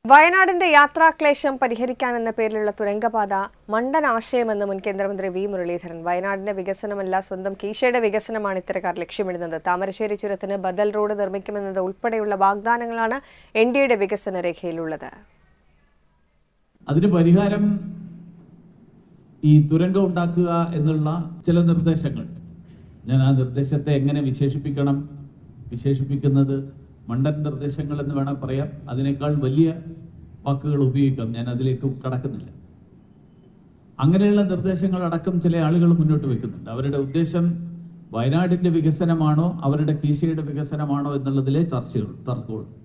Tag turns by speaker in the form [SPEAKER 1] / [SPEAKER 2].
[SPEAKER 1] വയനാടിന്റെ യാത്രാക്ലേശം പരിഹരിക്കാനെന്ന പേരിലുള്ള തുരങ്കപാത മണ്ടൻ ആശയമെന്ന് മുൻ കേന്ദ്രമന്ത്രി വി മുരളീധരൻ വയനാടിന്റെ വികസനമല്ല സ്വന്തം കീശയുടെ വികസനമാണ് ഇത്തരക്കാർ ലക്ഷ്യമിടുന്നത് താമരശ്ശേരി ചുരത്തിന് ബദൽ റോഡ് നിർമ്മിക്കുമെന്നത് ഉൾപ്പെടെയുള്ള വാഗ്ദാനങ്ങളാണ് എൻ ഡി എയുടെ വികസന രേഖയിലുള്ളത്
[SPEAKER 2] അതിന് പരിഹാരം ഈ തുരങ്കം ഉണ്ടാക്കുക എന്നുള്ള ചില നിർദ്ദേശങ്ങൾ ഞാൻ ആ നിർദ്ദേശത്തെ എങ്ങനെ വിശേഷിപ്പിക്കണം വിശേഷിപ്പിക്കുന്നത് മണ്ടൻ നിർദ്ദേശങ്ങൾ എന്ന് വേണം പറയാം അതിനേക്കാൾ വലിയ വാക്കുകൾ ഉപയോഗിക്കാം ഞാൻ അതിലേക്ക് കടക്കുന്നില്ല അങ്ങനെയുള്ള നിർദ്ദേശങ്ങൾ അടക്കം ചില ആളുകൾ മുന്നോട്ട് വെക്കുന്നുണ്ട് അവരുടെ ഉദ്ദേശം വയനാടിന്റെ വികസനമാണോ അവരുടെ കീശയുടെ വികസനമാണോ എന്നുള്ളതിലെ ചർച്ചകൾ തർക്കമുള്ളൂ